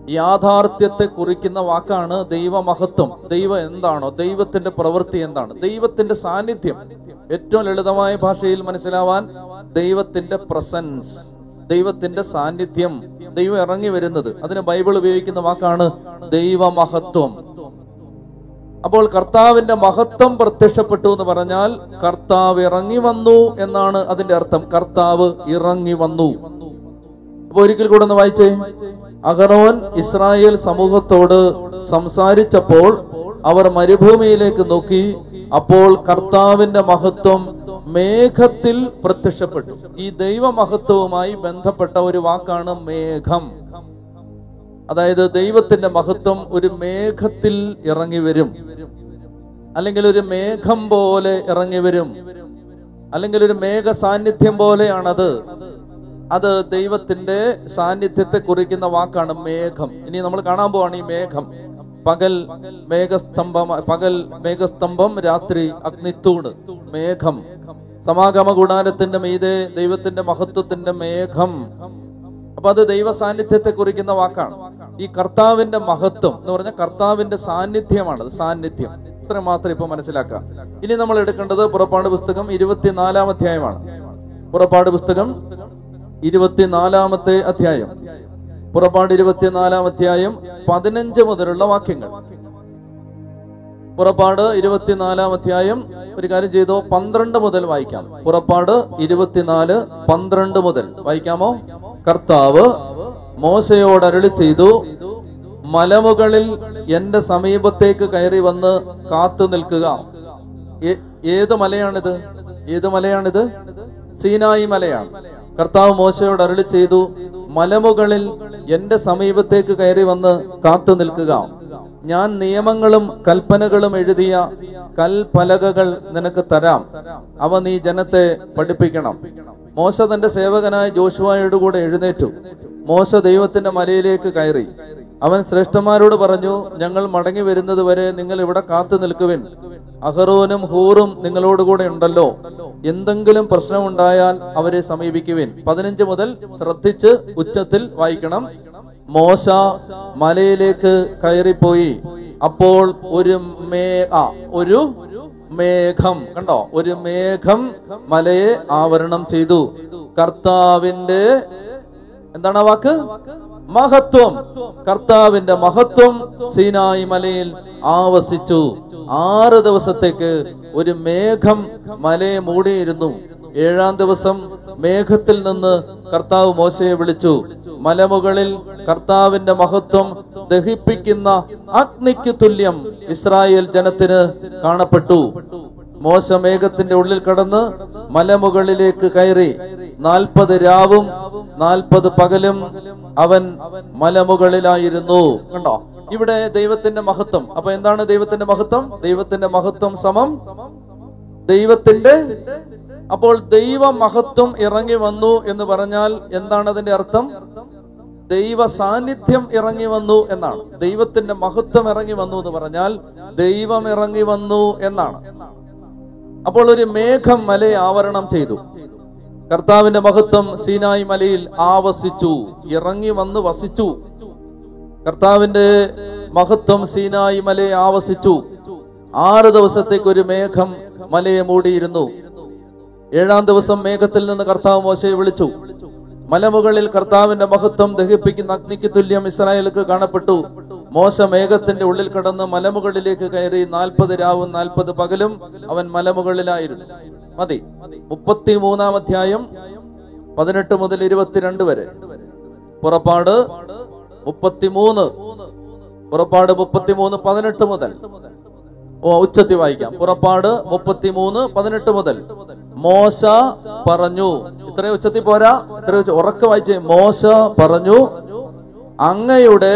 യാഥാർത്ഥ്യത്തെ കുറിക്കുന്ന വാക്കാണ് ദൈവമഹത്വം ദൈവം എന്താണോ ദൈവത്തിന്റെ പ്രവൃത്തി എന്താണ് ദൈവത്തിന്റെ സാന്നിധ്യം ഏറ്റവും ലളിതമായ ഭാഷയിൽ മനസ്സിലാവാൻ ദൈവത്തിന്റെ പ്രസൻസ് ദൈവത്തിന്റെ സാന്നിധ്യം ദൈവം ഇറങ്ങി വരുന്നത് അതിന് ബൈബിൾ ഉപയോഗിക്കുന്ന വാക്കാണ് ദൈവമഹത്വം അപ്പോൾ കർത്താവിന്റെ മഹത്വം പ്രത്യക്ഷപ്പെട്ടു എന്ന് പറഞ്ഞാൽ കർത്താവ് ഇറങ്ങി വന്നു എന്നാണ് അതിന്റെ അർത്ഥം കർത്താവ് ഇറങ്ങി വന്നു അപ്പൊ ഒരിക്കൽ കൂടെ ഒന്ന് വായിച്ചേ അഹറോൻ ഇസ്രായേൽ സമൂഹത്തോട് സംസാരിച്ചപ്പോൾ അവർ മരുഭൂമിയിലേക്ക് നോക്കി അപ്പോൾ കർത്താവിന്റെ മഹത്വം മേഘത്തിൽ പ്രത്യക്ഷപ്പെട്ടു ഈ ദൈവമഹത്വവുമായി ബന്ധപ്പെട്ട ഒരു വാക്കാണ് മേഘം അതായത് ദൈവത്തിന്റെ മഹത്വം ഒരു മേഘത്തിൽ ഇറങ്ങി വരും അല്ലെങ്കിൽ ഒരു മേഘം പോലെ ഇറങ്ങി വരും അല്ലെങ്കിൽ ഒരു മേഘ സാന്നിധ്യം പോലെയാണത് അത് ദൈവത്തിന്റെ സാന്നിധ്യത്തെ കുറിക്കുന്ന വാക്കാണ് മേഘം ഇനി നമ്മൾ കാണാൻ പോവാണ് ഈ മേഘം പകൽ മേഘസ്തംഭം പകൽ മേഘസ്തംഭം രാത്രി അഗ്നിത്തൂണ് മേഘം സമാഗമ ഗുണാരത്തിന്റെ മീതെ ദൈവത്തിന്റെ മഹത്വത്തിന്റെ മേഘം അപ്പൊ അത് ദൈവ സാന്നിധ്യത്തെ കുറിക്കുന്ന വാക്കാണ് ഈ കർത്താവിന്റെ മഹത്വം എന്ന് പറഞ്ഞാൽ കർത്താവിന്റെ സാന്നിധ്യമാണ് അത് സാന്നിധ്യം ഇത്ര മാത്രം ഇപ്പൊ മനസ്സിലാക്കാം ഇനി നമ്മൾ എടുക്കേണ്ടത് പുറപ്പാട് പുസ്തകം ഇരുപത്തിനാലാം അധ്യായമാണ് പുറപ്പാട് പുസ്തകം ഇരുപത്തിനാലാമത്തെ അധ്യായം പുറപ്പാട് ഇരുപത്തിനാലാം അധ്യായം പതിനഞ്ച് മുതലുള്ള വാക്യങ്ങൾ പുറപ്പാട് ഇരുപത്തിനാലാം അധ്യായം ഒരു കാര്യം ചെയ്തോ പന്ത്രണ്ട് മുതൽ വായിക്കാം പുറപ്പാട് ഇരുപത്തിനാല് പന്ത്രണ്ട് മുതൽ വായിക്കാമോ കർത്താവ് മോശയോട് അരുളി ചെയ്തു മലമുകളിൽ എന്റെ സമീപത്തേക്ക് കയറി വന്ന് കാത്തു നിൽക്കുക ഏ- ഏത് മലയാണിത് ഏത് മലയാണിത് സീനായി മലയാണ് കർത്താവ് മോശയോട് അരുളി ചെയ്തു മലമുകളിൽ എന്റെ സമീപത്തേക്ക് കയറി വന്ന് കാത്തു നിൽക്കുക ഞാൻ നിയമങ്ങളും കൽപ്പനകളും എഴുതിയ കൽപ്പലകകൾ നിനക്ക് തരാം അവ നീ ജനത്തെ പഠിപ്പിക്കണം മോശ തന്റെ സേവകനായ ജോഷുവായോട് കൂടെ എഴുന്നേറ്റു മോശ ദൈവത്തിന്റെ മലയിലേക്ക് കയറി അവൻ ശ്രേഷ്ഠന്മാരോട് പറഞ്ഞു ഞങ്ങൾ മടങ്ങി വരുന്നത് വരെ നിങ്ങൾ ഇവിടെ കാത്തു നിൽക്കുവിൻ അഹറോനും ഹൂറും നിങ്ങളോടുകൂടെ ഉണ്ടല്ലോ എന്തെങ്കിലും പ്രശ്നമുണ്ടായാൽ അവരെ സമീപിക്കുവിൻ പതിനഞ്ച് മുതൽ ശ്രദ്ധിച്ച് ഉച്ചത്തിൽ വായിക്കണം മോശ മലയിലേക്ക് കയറിപ്പോയി അപ്പോൾ ഒരു മേ ആ ഒരു മേഘം കണ്ടോ ഒരു മേഘം മലയെ ആവരണം ചെയ്തു കർത്താവിന്റെ എന്താണ് ആ വാക്ക് മഹത്വം കർത്താവിന്റെ മഹത്വം സീനായി മലയിൽ ആവസിച്ചു ആറ് ദിവസത്തേക്ക് ഒരു മേഘം മലയെ മൂടിയിരുന്നു ഏഴാം ദിവസം മേഘത്തിൽ നിന്ന് കർത്താവ് മോശയെ വിളിച്ചു മലമുകളിൽ കർത്താവിന്റെ മഹത്വം ദഹിപ്പിക്കുന്ന അഗ്നിക്ക് തുല്യം ഇസ്രായേൽ ജനത്തിന് കാണപ്പെട്ടു മോശ മേഘത്തിന്റെ ഉള്ളിൽ കടന്ന് മലമുകളിലേക്ക് കയറി നാൽപ്പത് രാവും നാൽപ്പത് പകലും അവൻ മലമുകളിലായിരുന്നു കണ്ടോ ഇവിടെ ദൈവത്തിന്റെ മഹത്വം അപ്പൊ എന്താണ് ദൈവത്തിന്റെ മഹത്വം ദൈവത്തിന്റെ മഹത്വം സമം ദൈവത്തിന്റെ അപ്പോൾ ദൈവ മഹത്വം ഇറങ്ങി വന്നു എന്ന് പറഞ്ഞാൽ എന്താണ് അതിന്റെ അർത്ഥം ദൈവ സാന്നിധ്യം ഇറങ്ങി വന്നു എന്നാണ് ദൈവത്തിന്റെ മഹത്വം ഇറങ്ങി വന്നു എന്ന് പറഞ്ഞാൽ ദൈവം ഇറങ്ങി വന്നു എന്നാണ് അപ്പോൾ ഒരു മേഘം മലയെ ആവരണം ചെയ്തു കർത്താവിന്റെ മഹത്വം സീനായി മലയിൽ ആവസിച്ചു ഇറങ്ങി വന്ന് വസിച്ചു കർത്താവിന്റെ മഹത്വം സീനായി മലയെ ആവസിച്ചു ആറ് ദിവസത്തേക്ക് ഒരു മേഘം മലയെ മൂടിയിരുന്നു ഏഴാം ദിവസം മേഘത്തിൽ നിന്ന് കർത്താവ് മോശയെ വിളിച്ചു മലമുകളിൽ കർത്താവിന്റെ മഹത്വം ദഹിപ്പിക്കുന്ന അഗ്നിക്ക് തുല്യം ഇസ്രായേലിക്ക് കാണപ്പെട്ടു മോശ മേഘത്തിന്റെ ഉള്ളിൽ കടന്ന് മലമുകളിലേക്ക് കയറി നാൽപ്പത് രാവും നാൽപ്പത് പകലും അവൻ മലമുകളിലായിരുന്നു മതി മുപ്പത്തി മൂന്നാം അധ്യായം പതിനെട്ട് മുതൽ ഇരുപത്തിരണ്ട് വരെ പുറപ്പാട് മുപ്പത്തിമൂന്ന് പുറപ്പാട് മുപ്പത്തിമൂന്ന് പതിനെട്ട് മുതൽ ഓ ഉച്ചത്തി വായിക്കാം പുറപ്പാട് മുപ്പത്തിമൂന്ന് പതിനെട്ട് മുതൽ മോശ പറഞ്ഞു ഇത്രയും ഉച്ചത്തി പോരാ ഇത്ര ഉറക്കെ വായിച്ചേ മോശ പറഞ്ഞു അങ്ങയുടെ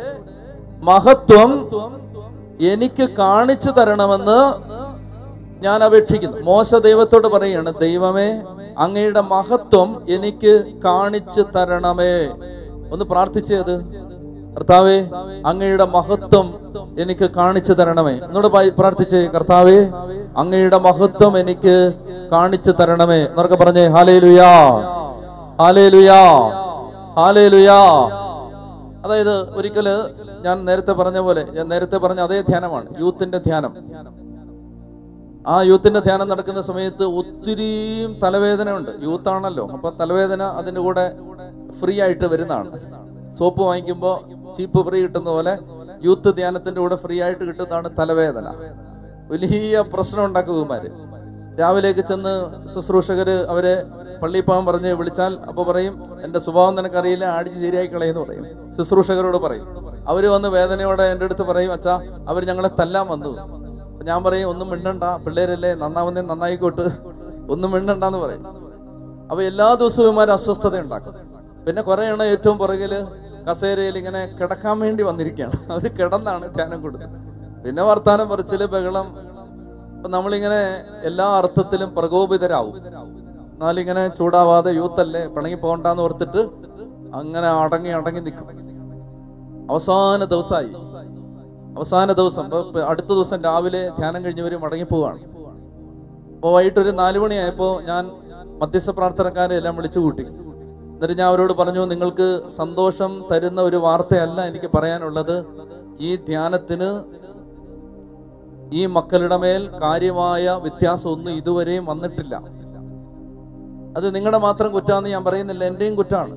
മഹത്വം എനിക്ക് കാണിച്ചു തരണമെന്ന് ഞാൻ അപേക്ഷിക്കുന്നു മോശ ദൈവത്തോട് പറയുകയാണ് ദൈവമേ അങ്ങയുടെ മഹത്വം എനിക്ക് കാണിച്ചു തരണമേ ഒന്ന് പ്രാർത്ഥിച്ചത് കർത്താവേ അങ്ങയുടെ മഹത്വം എനിക്ക് കാണിച്ചു തരണമേ എന്നോട് പായി- പ്രാർത്ഥിച്ചേ കർത്താവേ അങ്ങയുടെ മഹത്വം എനിക്ക് കാണിച്ചു തരണമേ എന്നൊക്കെ പറഞ്ഞേ ഹാലേ ലുയാ ഹാലേ ലുയാ ഹാലേ ലുയാ അതായത് ഒരിക്കല് ഞാൻ നേരത്തെ പറഞ്ഞ പോലെ ഞാൻ നേരത്തെ പറഞ്ഞ അതേ ധ്യാനമാണ് യൂത്തിന്റെ ധ്യാനം ആ യൂത്തിന്റെ ധ്യാനം നടക്കുന്ന സമയത്ത് ഒത്തിരിയും തലവേദന ഉണ്ട് യൂത്ത് ആണല്ലോ അപ്പൊ തലവേദന അതിന്റെ കൂടെ ഫ്രീ ആയിട്ട് വരുന്നതാണ് സോപ്പ് വാങ്ങിക്കുമ്പോൾ ചീപ്പ് ഫ്രീ കിട്ടുന്ന പോലെ യൂത്ത് ധ്യാനത്തിന്റെ കൂടെ ഫ്രീ ആയിട്ട് കിട്ടുന്നതാണ് തലവേദന വലിയ പ്രശ്നം ഉണ്ടാക്കുന്നവന്മാര് രാവിലേക്ക് ചെന്ന് ശുശ്രൂഷകര് അവരെ പള്ളിയിൽ പോകാൻ പറഞ്ഞ് വിളിച്ചാൽ അപ്പൊ പറയും എന്റെ സ്വഭാവം നിനക്കറിയില്ല അടിച്ച് ശരിയായി കളയെന്ന് പറയും ശുശ്രൂഷകരോട് പറയും അവര് വന്ന് വേദനയോടെ എൻ്റെ അടുത്ത് പറയും അച്ഛാ അവർ ഞങ്ങളെ തല്ലാൻ വന്നു അപ്പൊ ഞാൻ പറയും ഒന്നും മിണ്ടണ്ട പിള്ളേരല്ലേ നന്നാവുന്നേ നന്നായിക്കോട്ട് ഒന്നും മിണ്ടണ്ടെന്ന് പറയും അപ്പൊ എല്ലാ ദിവസവും ഇവന്മാർ അസ്വസ്ഥത ഉണ്ടാക്കും പിന്നെ കുറെ എണ്ണം ഏറ്റവും പുറകില് കസേരയിൽ ഇങ്ങനെ കിടക്കാൻ വേണ്ടി വന്നിരിക്കുകയാണ് അവര് കിടന്നാണ് ധ്യാനം കൊടുത്തത് പിന്നെ വർത്താനം പറിച്ചില് ബഹളം അപ്പൊ നമ്മളിങ്ങനെ എല്ലാ അർത്ഥത്തിലും പ്രകോപിതരാവും എന്നാലിങ്ങനെ ചൂടാവാതെ യൂത്ത് അല്ലേ പിണങ്ങി പോകണ്ടെന്ന് ഓർത്തിട്ട് അങ്ങനെ അടങ്ങി അടങ്ങി നിൽക്കും അവസാന ദിവസമായി അവസാന ദിവസം ഇപ്പൊ അടുത്ത ദിവസം രാവിലെ ധ്യാനം കഴിഞ്ഞവര് മടങ്ങി പോവാണ് അപ്പോൾ വൈകിട്ട് ഒരു നാലു മണിയായപ്പോ ഞാൻ മധ്യസ്ഥ പ്രാർത്ഥനക്കാരെ എല്ലാം വിളിച്ചു കൂട്ടി എന്നിട്ട് ഞാൻ അവരോട് പറഞ്ഞു നിങ്ങൾക്ക് സന്തോഷം തരുന്ന ഒരു വാർത്തയല്ല എനിക്ക് പറയാനുള്ളത് ഈ ധ്യാനത്തിന് ഈ മക്കളുടെ മേൽ കാര്യമായ വ്യത്യാസമൊന്നും ഇതുവരെയും വന്നിട്ടില്ല അത് നിങ്ങളുടെ മാത്രം കുറ്റാന്ന് ഞാൻ പറയുന്നില്ല എന്റെയും കുറ്റാണ്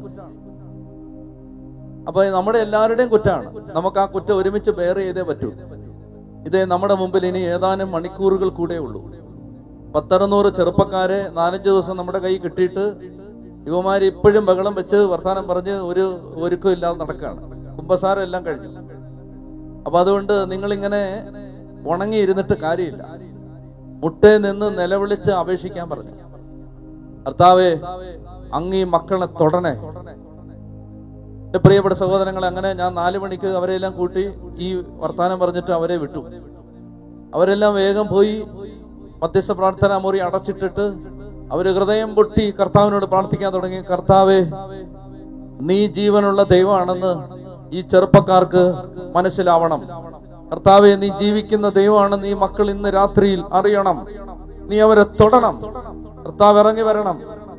അപ്പൊ നമ്മുടെ എല്ലാവരുടെയും കുറ്റാണ് നമുക്ക് ആ കുറ്റം ഒരുമിച്ച് ബെയർ ചെയ്തേ പറ്റൂ ഇത് നമ്മുടെ മുമ്പിൽ ഇനി ഏതാനും മണിക്കൂറുകൾ കൂടെ ഉള്ളൂ പത്തറുന്നൂറ് ചെറുപ്പക്കാരെ നാലഞ്ച് ദിവസം നമ്മുടെ കൈ കിട്ടിയിട്ട് യുവമാര് ഇപ്പോഴും ബഹളം വെച്ച് വർത്താനം പറഞ്ഞ് ഒരു ഒരുക്കം ഇല്ലാതെ നടക്കുകയാണ് കുംഭസാരം എല്ലാം കഴിഞ്ഞു അപ്പൊ അതുകൊണ്ട് നിങ്ങൾ ഇങ്ങനെ ഉണങ്ങി ഇരുന്നിട്ട് കാര്യമില്ല മുട്ടേ നിന്ന് നിലവിളിച്ച് അപേക്ഷിക്കാൻ പറഞ്ഞു കർത്താവേ അങ്ങ് ഈ മക്കളെ തൊടണേ എന്റെ പ്രിയപ്പെട്ട സഹോദരങ്ങളെ അങ്ങനെ ഞാൻ നാലു മണിക്ക് അവരെല്ലാം കൂട്ടി ഈ വർത്താനം പറഞ്ഞിട്ട് അവരെ വിട്ടു അവരെല്ലാം വേഗം പോയി മധ്യസ്ഥ പ്രാർത്ഥന മുറി അടച്ചിട്ടിട്ട് അവര് ഹൃദയം പൊട്ടി കർത്താവിനോട് പ്രാർത്ഥിക്കാൻ തുടങ്ങി കർത്താവേ നീ ജീവനുള്ള ദൈവമാണെന്ന് ഈ ചെറുപ്പക്കാർക്ക് മനസ്സിലാവണം കർത്താവെ നീ ജീവിക്കുന്ന ദൈവമാണെന്ന് ഈ മക്കൾ ഇന്ന് രാത്രിയിൽ അറിയണം നീ അവരെ തൊടണം കർത്താവ് ഇറങ്ങി വരണം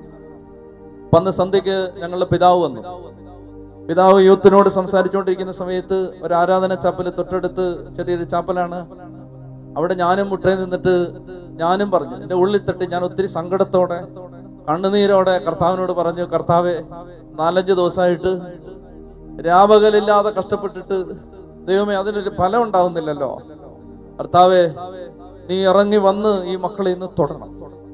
പന്ന് സന്ധ്യക്ക് ഞങ്ങളുടെ പിതാവ് വന്നു പിതാവ് യൂത്തിനോട് സംസാരിച്ചുകൊണ്ടിരിക്കുന്ന സമയത്ത് ഒരു ആരാധന ചാപ്പല് തൊട്ടടുത്ത് ചെറിയൊരു ചാപ്പലാണ് അവിടെ ഞാനും മുട്ടയിൽ നിന്നിട്ട് ഞാനും പറഞ്ഞു എന്റെ ഉള്ളിൽ തട്ടി ഞാൻ ഒത്തിരി സങ്കടത്തോടെ കണ്ണുനീരോടെ കർത്താവിനോട് പറഞ്ഞു കർത്താവെ നാലഞ്ച് ദിവസമായിട്ട് രാപകലില്ലാതെ കഷ്ടപ്പെട്ടിട്ട് ദൈവമേ അതിനൊരു ഫലം ഉണ്ടാവുന്നില്ലല്ലോ കർത്താവെ നീ ഇറങ്ങി വന്ന് ഈ മക്കളെ ഇന്ന് തൊടണം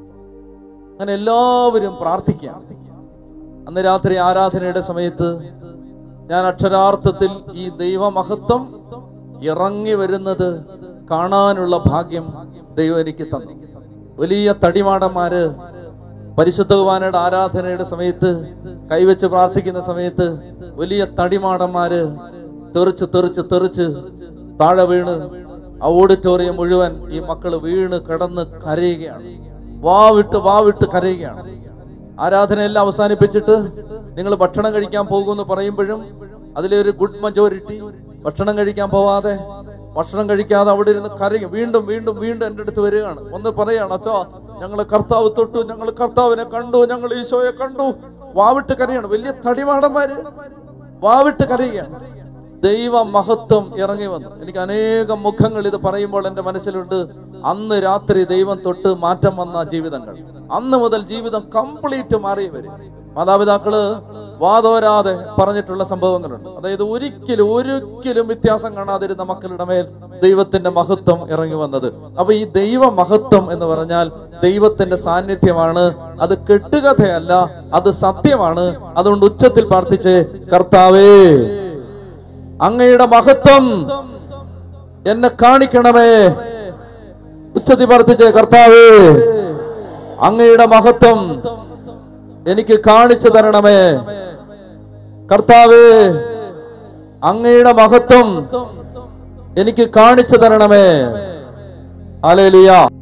അങ്ങനെ എല്ലാവരും പ്രാർത്ഥിക്കാം അന്ന് രാത്രി ആരാധനയുടെ സമയത്ത് ഞാൻ അക്ഷരാർത്ഥത്തിൽ ഈ ദൈവമഹത്വം ഇറങ്ങി വരുന്നത് കാണാനുള്ള ഭാഗ്യം ദൈവം എനിക്ക് തന്നു വലിയ തടിമാടന്മാര് പരിശുദ്ധ കുർബാനയുടെ ആരാധനയുടെ സമയത്ത് കൈവച്ച് പ്രാർത്ഥിക്കുന്ന സമയത്ത് വലിയ തടിമാടന്മാര് തെറിച്ച് തെറിച്ച് തെറിച്ച് താഴെ വീണ് ആ ഓഡിറ്റോറിയം മുഴുവൻ ഈ മക്കള് വീണ് കിടന്ന് കരയുകയാണ് വാവിട്ട് വാവിട്ട് കരയുകയാണ് ആരാധനയെല്ലാം അവസാനിപ്പിച്ചിട്ട് നിങ്ങൾ ഭക്ഷണം കഴിക്കാൻ പോകുമെന്ന് പറയുമ്പോഴും അതിലെ ഒരു ഗുഡ് മജോറിറ്റി ഭക്ഷണം കഴിക്കാൻ പോവാതെ ഭക്ഷണം കഴിക്കാതെ അവിടെ ഇരുന്ന് കരയും വീണ്ടും വീണ്ടും വീണ്ടും എൻ്റെ അടുത്ത് വരികയാണ് ഒന്ന് പറയാണ് അച്ഛാ ഞങ്ങള് കർത്താവ് തൊട്ടു ഞങ്ങൾ കർത്താവിനെ കണ്ടു ഞങ്ങൾ ഈശോയെ കണ്ടു വാവിട്ട് കരയാണ് വലിയ തടിമാടന്മാര് വാവിട്ട് കരയുകയാണ് ദൈവ മഹത്വം ഇറങ്ങി വന്നു എനിക്ക് അനേകം മുഖങ്ങൾ ഇത് പറയുമ്പോൾ എന്റെ മനസ്സിലുണ്ട് അന്ന് രാത്രി ദൈവം തൊട്ട് മാറ്റം വന്ന ജീവിതങ്ങൾ അന്ന് മുതൽ ജീവിതം കംപ്ലീറ്റ് മാറിയവര് മാതാപിതാക്കള് വാതോരാതെ പറഞ്ഞിട്ടുള്ള സംഭവങ്ങളുണ്ട് അതായത് ഒരിക്കലും ഒരിക്കലും വ്യത്യാസം കാണാതിരുന്ന മക്കളുടെ മേൽ ദൈവത്തിന്റെ മഹത്വം ഇറങ്ങി വന്നത് അപ്പൊ ഈ ദൈവ മഹത്വം എന്ന് പറഞ്ഞാൽ ദൈവത്തിന്റെ സാന്നിധ്യമാണ് അത് കെട്ടുകഥയല്ല അത് സത്യമാണ് അതുകൊണ്ട് ഉച്ചത്തിൽ പ്രാർത്ഥിച്ച് കർത്താവേ അങ്ങയുടെ മഹത്വം എന്നെ കാണിക്കണമേ ഉച്ചത്തിൽ പ്രാർത്ഥിച്ച് കർത്താവേ അങ്ങയുടെ മഹത്വം എനിക്ക് കാണിച്ചു തരണമേ കർത്താവേ അങ്ങയുടെ മഹത്വം എനിക്ക് കാണിച്ചു തരണമേ അലേലിയ